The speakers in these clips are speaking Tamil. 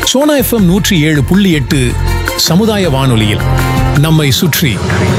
சோனா எஃப்எம் நூற்றி ஏழு புள்ளி எட்டு சமுதாய வானொலியில் நம்மை சுற்றி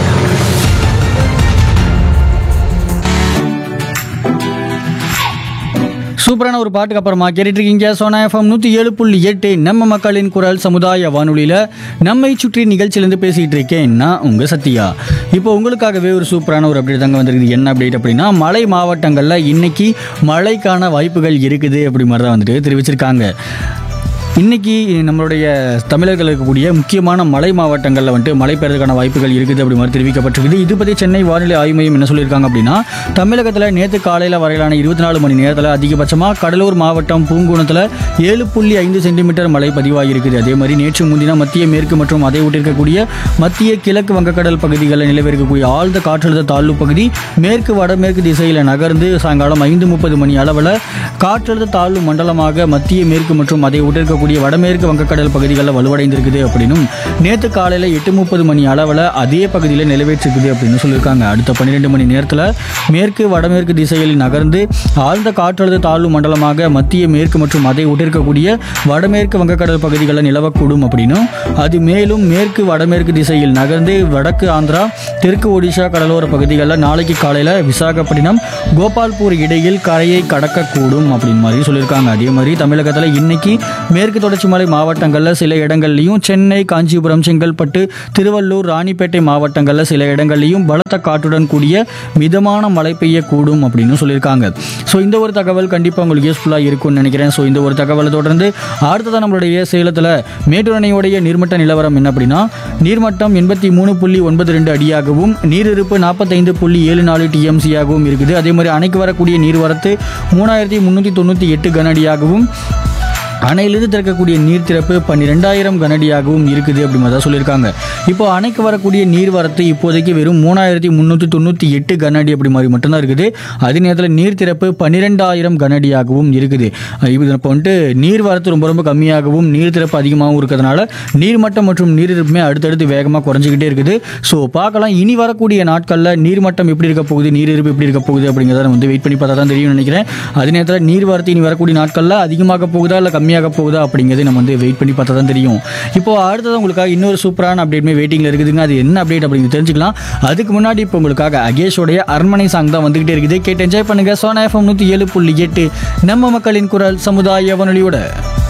சூப்பரான ஒரு பாட்டுக்கு அப்புறமா கேட்டுட்டு இருக்கீங்க சோனா எஃப்எம் நூற்றி ஏழு புள்ளி எட்டு நம்ம மக்களின் குரல் சமுதாய வானொலியில் நம்மை சுற்றி நிகழ்ச்சியிலேருந்து பேசிகிட்டு இருக்கேன் நான் உங்கள் சத்யா இப்போ உங்களுக்காகவே ஒரு சூப்பரான ஒரு அப்டேட் தாங்க வந்திருக்குது என்ன அப்டேட் அப்படின்னா மலை மாவட்டங்களில் இன்னைக்கு மழைக்கான வாய்ப்புகள் இருக்குது அப்படி மாதிரி தான் வந்துட்டு தெரிவிச்சிருக்காங்க இன்னைக்கு நம்மளுடைய தமிழர்கள் இருக்கக்கூடிய முக்கியமான மலை மாவட்டங்களில் வந்துட்டு மழை பெய்யறதுக்கான வாய்ப்புகள் இருக்குது அப்படி மாதிரி தெரிவிக்கப்பட்டிருக்குது இது பற்றி சென்னை வானிலை ஆய்வு மையம் என்ன சொல்லியிருக்காங்க அப்படின்னா தமிழகத்தில் நேற்று காலையில் வரையிலான இருபத்தி நாலு மணி நேரத்தில் அதிகபட்சமாக கடலூர் மாவட்டம் பூங்குணத்தில் ஏழு புள்ளி ஐந்து சென்டிமீட்டர் மழை பதிவாகியிருக்குது அதே மாதிரி நேற்று முன்தினம் மத்திய மேற்கு மற்றும் அதை ஒட்டிருக்கக்கூடிய மத்திய கிழக்கு வங்கக்கடல் பகுதிகளில் நிலவிருக்கக்கூடிய ஆழ்ந்த காற்றழுத்த தாழ்வு பகுதி மேற்கு வடமேற்கு திசையில் நகர்ந்து சாயங்காலம் ஐந்து முப்பது மணி அளவில் காற்றழுத்த தாழ்வு மண்டலமாக மத்திய மேற்கு மற்றும் அதை ஒட்டிருக்கக்கூடிய வடமேற்கு வங்கக்கடல் பகுதிகளில் வலுவடைந்திருக்குது அப்படின்னும் நேற்று காலையில் எட்டு முப்பது மணி அளவில் அதே பகுதியில் நிலவேற்றிருக்குது அப்படின்னு சொல்லியிருக்காங்க அடுத்த பன்னிரெண்டு மணி நேரத்தில் மேற்கு வடமேற்கு திசையில் நகர்ந்து ஆழ்ந்த காற்றழுத்த தாழ்வு மண்டலமாக மத்திய மேற்கு மற்றும் அதை ஒட்டிருக்கக்கூடிய வடமேற்கு வங்கக்கடல் பகுதிகளில் நிலவக்கூடும் அப்படின்னும் அது மேலும் மேற்கு வடமேற்கு திசையில் நகர்ந்து வடக்கு ஆந்திரா தெற்கு ஒடிஷா கடலோர பகுதிகளில் நாளைக்கு காலையில் விசாகப்பட்டினம் கோபால்பூர் இடையில் கரையை கடக்கக்கூடும் அப்படின்னு மாதிரி சொல்லியிருக்காங்க அதே மாதிரி தமிழகத்தில் இன்னைக்கு மேற்கு தொடர்ச்சி மலை மாவட்டங்களில் சில இடங்கள்லையும் சென்னை காஞ்சிபுரம் செங்கல்பட்டு திருவள்ளூர் ராணிப்பேட்டை மாவட்டங்களில் சில இடங்கள்லையும் பலத்த காற்றுடன் கூடிய மிதமான மழை பெய்யக்கூடும் அப்படின்னு சொல்லியிருக்காங்க ஸோ இந்த ஒரு தகவல் கண்டிப்பாக உங்களுக்கு யூஸ்ஃபுல்லாக இருக்கும்னு நினைக்கிறேன் ஸோ இந்த ஒரு தகவலை தொடர்ந்து அடுத்ததான் நம்மளுடைய சேலத்தில் மேட்டூர் அணையுடைய நீர்மட்ட நிலவரம் என்ன அப்படின்னா நீர்மட்டம் எண்பத்தி மூணு புள்ளி ஒன்பது ரெண்டு அடியாகவும் நீரிருப்பு நாற்பத்தைந்து புள்ளி ஏழு நாலு டிஎம்சியாகவும் இருக்குது அதே மாதிரி அணைக்கு வரக்கூடிய நீர்வரத்து மூணாயிரத்தி முந்நூற்றி தொண்ணூற்றி எட்டு கன அடியாகவும் அணையிலிருந்து திறக்கக்கூடிய நீர் திறப்பு பன்னிரெண்டாயிரம் கனடியாகவும் இருக்குது அப்படி மாதிரி தான் சொல்லியிருக்காங்க இப்போ அணைக்கு வரக்கூடிய நீர் வரத்து இப்போதைக்கு வெறும் மூணாயிரத்தி முந்நூற்றி தொண்ணூற்றி எட்டு கனஅடி அப்படி மாதிரி மட்டும்தான் இருக்குது அதே நேரத்தில் நீர் திறப்பு பன்னிரெண்டாயிரம் கனஅடியாகவும் இருக்குது இது இப்போ வந்துட்டு நீர் வரத்து ரொம்ப ரொம்ப கம்மியாகவும் நீர் திறப்பு அதிகமாகவும் இருக்கிறதுனால நீர்மட்டம் மற்றும் நீரிருப்புமே அடுத்தடுத்து வேகமாக குறைஞ்சிக்கிட்டே இருக்குது ஸோ பார்க்கலாம் இனி வரக்கூடிய நாட்களில் நீர்மட்டம் எப்படி இருக்க போகுது நீரிருப்பு எப்படி இருக்க போகுது அப்படிங்கிறத நம்ம வந்து வெயிட் பண்ணி பார்த்தா தான் தெரியும்னு நினைக்கிறேன் அதே நேரத்தில் நீர் வரத்து இனி வரக்கூடிய நாட்களில் அதிகமாக போகுதா இல்லை கம்மியாக போகுதா அப்படிங்கிறது நம்ம வந்து வெயிட் பண்ணி பார்த்தா தான் தெரியும் இப்போ அடுத்தது உங்களுக்காக இன்னொரு சூப்பரான அப்டேட்மே வெயிட்டிங்கில் இருக்குதுங்க அது என்ன அப்டேட் அப்படிங்கிறது தெரிஞ்சுக்கலாம் அதுக்கு முன்னாடி இப்போ உங்களுக்காக அகேஷோடைய அரண்மனை சாங் தான் வந்துகிட்டே இருக்குது கேட்டு என்ஜாய் பண்ணுங்க சோனா எஃப்எம் நூற்றி ஏழு புள்ளி எட்டு நம்ம மக்களின் குரல் சமுதாய வானொலியோட